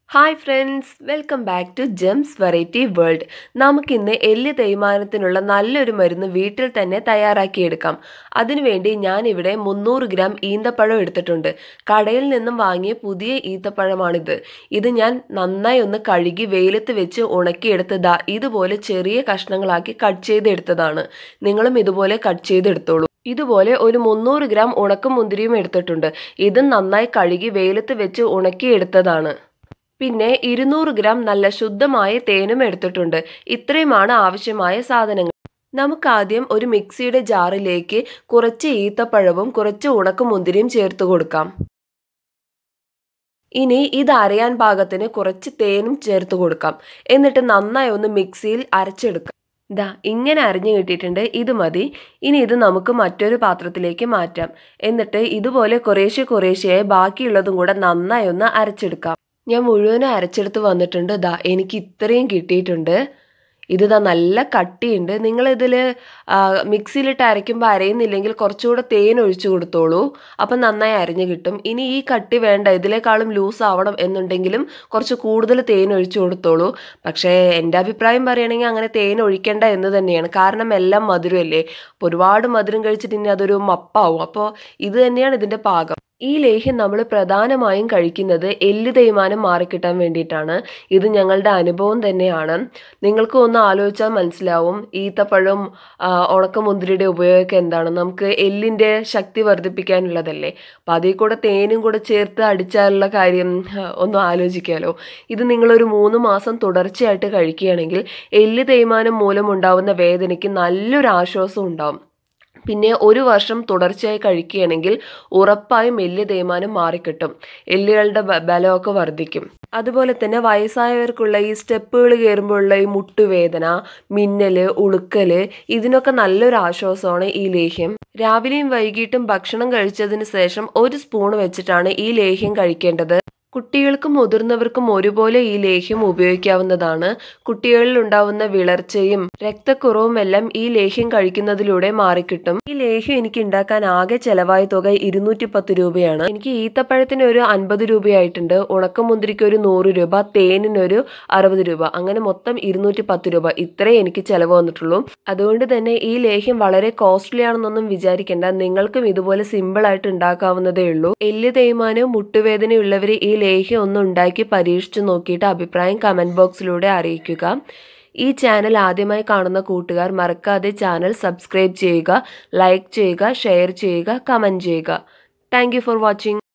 hi friends welcome back to gems variety world നമുക്കിന്ന് എല്ല് തേയ്മാനത്തിനുള്ള നല്ലൊരു മരുന്ന് വീട്ടിൽ തന്നെ തയ്യാറാക്കിയെടുക്കാം അതിനുവേണ്ടി ഞാനിവിടെ മുന്നൂറ് ഗ്രാം ഈന്തപ്പഴം എടുത്തിട്ടുണ്ട് കടയിൽ നിന്നും വാങ്ങിയ പുതിയ ഈന്തപ്പഴമാണിത് ഇത് ഞാൻ നന്നായി ഒന്ന് കഴുകി വെയിലത്ത് വെച്ച് ഉണക്കിയെടുത്തതാ ഇതുപോലെ ചെറിയ കഷ്ണങ്ങളാക്കി കട്ട് ചെയ്തെടുത്തതാണ് നിങ്ങളും ഇതുപോലെ കട്ട് ചെയ്തെടുത്തോളൂ ഇതുപോലെ ഒരു മുന്നൂറ് ഗ്രാം ഉണക്ക മുന്തിരിയും എടുത്തിട്ടുണ്ട് ഇതും നന്നായി കഴുകി വെയിലത്ത് വെച്ച് ഉണക്കിയെടുത്തതാണ് പിന്നെ ഇരുന്നൂറ് ഗ്രാം നല്ല ശുദ്ധമായ തേനും എടുത്തിട്ടുണ്ട് ഇത്രയുമാണ് ആവശ്യമായ സാധനങ്ങൾ നമുക്കാദ്യം ഒരു മിക്സിയുടെ ജാറിലേക്ക് കുറച്ച് ഈത്തപ്പഴവും കുറച്ച് ഉണക്കമുന്തിരിയും ചേർത്ത് കൊടുക്കാം ഇനി ഇത് അരയാൻ പാകത്തിന് കുറച്ച് തേനും ചേർത്ത് കൊടുക്കാം എന്നിട്ട് നന്നായി ഒന്ന് മിക്സിയിൽ അരച്ചെടുക്കാം ദാ ഇങ്ങനെ അരിഞ്ഞു കിട്ടിയിട്ടുണ്ട് ഇത് മതി ഇനി ഇത് നമുക്ക് മറ്റൊരു പാത്രത്തിലേക്ക് മാറ്റാം എന്നിട്ട് ഇതുപോലെ കുറേശ്ശെ കുറേശ്ശെയായി ബാക്കിയുള്ളതും കൂടെ നന്നായി ഒന്ന് അരച്ചെടുക്കാം ഞാൻ മുഴുവനും അരച്ചെടുത്ത് വന്നിട്ടുണ്ട് ദാ എനിക്ക് ഇത്രയും കിട്ടിയിട്ടുണ്ട് ഇത് ദാ നല്ല കട്ടിയുണ്ട് നിങ്ങളിതിൽ മിക്സിയിലിട്ട് അരയ്ക്കുമ്പോൾ അരയുന്നില്ലെങ്കിൽ കുറച്ചുകൂടെ തേൻ ഒഴിച്ചു കൊടുത്തോളൂ അപ്പം നന്നായി അരഞ്ഞു കിട്ടും ഇനി ഈ കട്ടി വേണ്ട ഇതിനേക്കാളും ലൂസ് ആവണം എന്നുണ്ടെങ്കിലും കുറച്ച് കൂടുതൽ തേൻ ഒഴിച്ചു കൊടുത്തോളൂ പക്ഷേ എൻ്റെ അഭിപ്രായം പറയുകയാണെങ്കിൽ അങ്ങനെ തേൻ ഒഴിക്കേണ്ട എന്ന് തന്നെയാണ് കാരണം എല്ലാം മധുരമല്ലേ അപ്പോൾ ഒരുപാട് മധുരം കഴിച്ചിട്ട് ഇനി അതൊരു മപ്പാവും അപ്പോൾ ഇത് തന്നെയാണ് ഇതിൻ്റെ പാകം ഈ ലേഹ്യം നമ്മൾ പ്രധാനമായും കഴിക്കുന്നത് എല്ല് തേയ്മാനം മാറിക്കിട്ടാൻ വേണ്ടിയിട്ടാണ് ഇത് ഞങ്ങളുടെ അനുഭവം തന്നെയാണ് നിങ്ങൾക്ക് ഒന്ന് ആലോചിച്ചാൽ മനസ്സിലാവും ഈത്തപ്പഴം ഉണക്കമുന്തിരിയുടെ ഉപയോഗമൊക്കെ എന്താണ് നമുക്ക് എല്ലിൻ്റെ ശക്തി വർദ്ധിപ്പിക്കാനുള്ളതല്ലേ അപ്പോൾ അതിൽ കൂടെ തേനും കൂടെ ചേർത്ത് അടിച്ചാലുള്ള കാര്യം ഒന്ന് ആലോചിക്കാമല്ലോ ഇത് നിങ്ങളൊരു മൂന്ന് മാസം തുടർച്ചയായിട്ട് കഴിക്കുകയാണെങ്കിൽ എല്ല് തേയ്മാനം മൂലമുണ്ടാവുന്ന വേദനയ്ക്ക് നല്ലൊരു ആശ്വാസം ഉണ്ടാവും പിന്നെ ഒരു വർഷം തുടർച്ചയായി കഴിക്കുകയാണെങ്കിൽ ഉറപ്പായും എല്ല് തേയ്മാനം മാറിക്കിട്ടും എല്ലുകളുടെ ബലമൊക്കെ വർദ്ധിക്കും അതുപോലെ തന്നെ വയസ്സായവർക്കുള്ള ഈ സ്റ്റെപ്പുകൾ കയറുമ്പോഴുള്ള ഈ മുട്ടുവേദന മിന്നല് ഉളുക്കല് ഇതിനൊക്കെ നല്ലൊരു ആശ്വാസമാണ് ഈ ലേഹ്യം രാവിലെയും വൈകിട്ടും ഭക്ഷണം കഴിച്ചതിന് ശേഷം ഒരു സ്പൂൺ വെച്ചിട്ടാണ് ഈ ലേഹ്യം കഴിക്കേണ്ടത് കുട്ടികൾക്കും മുതിർന്നവർക്കും ഒരുപോലെ ഈ ലേഹ്യം ഉപയോഗിക്കാവുന്നതാണ് കുട്ടികളിൽ ഉണ്ടാവുന്ന വിളർച്ചയും രക്തക്കുറവും എല്ലാം ഈ ലേഹ്യം കഴിക്കുന്നതിലൂടെ മാറിക്കിട്ടും ഈ ലേഹ്യം എനിക്ക് ഉണ്ടാക്കാൻ ആകെ ചെലവായ തുക ഇരുന്നൂറ്റി പത്ത് രൂപയാണ് എനിക്ക് ഈത്തപ്പഴത്തിന് ഒരു അൻപത് രൂപയായിട്ടുണ്ട് ഉണക്കമുന്തിരിക്ക് ഒരു നൂറ് രൂപ തേനിനൊരു അറുപത് രൂപ അങ്ങനെ മൊത്തം ഇരുന്നൂറ്റി പത്ത് രൂപ ഇത്രേ എനിക്ക് ചെലവ് വന്നിട്ടുള്ളൂ അതുകൊണ്ട് തന്നെ ഈ ലേഹ്യം വളരെ കോസ്റ്റ്ലി ആണെന്നൊന്നും വിചാരിക്കേണ്ട നിങ്ങൾക്കും ഇതുപോലെ സിമ്പിൾ ആയിട്ട് ഉണ്ടാക്കാവുന്നതേ ഉള്ളൂ എല്ല് തേയ്മാനവും മുട്ടുവേദനയുള്ളവർ ഈ ലേഹ്യം ഒന്ന് ഉണ്ടാക്കി പരീക്ഷിച്ചു നോക്കിയിട്ട് അഭിപ്രായം കമൻറ്റ് ബോക്സിലൂടെ അറിയിക്കുക ഈ ചാനൽ ആദ്യമായി കാണുന്ന കൂട്ടുകാർ മറക്കാതെ ചാനൽ സബ്സ്ക്രൈബ് ചെയ്യുക ലൈക്ക് ചെയ്യുക ഷെയർ ചെയ്യുക കമൻറ്റ് ചെയ്യുക താങ്ക് ഫോർ വാച്ചിങ്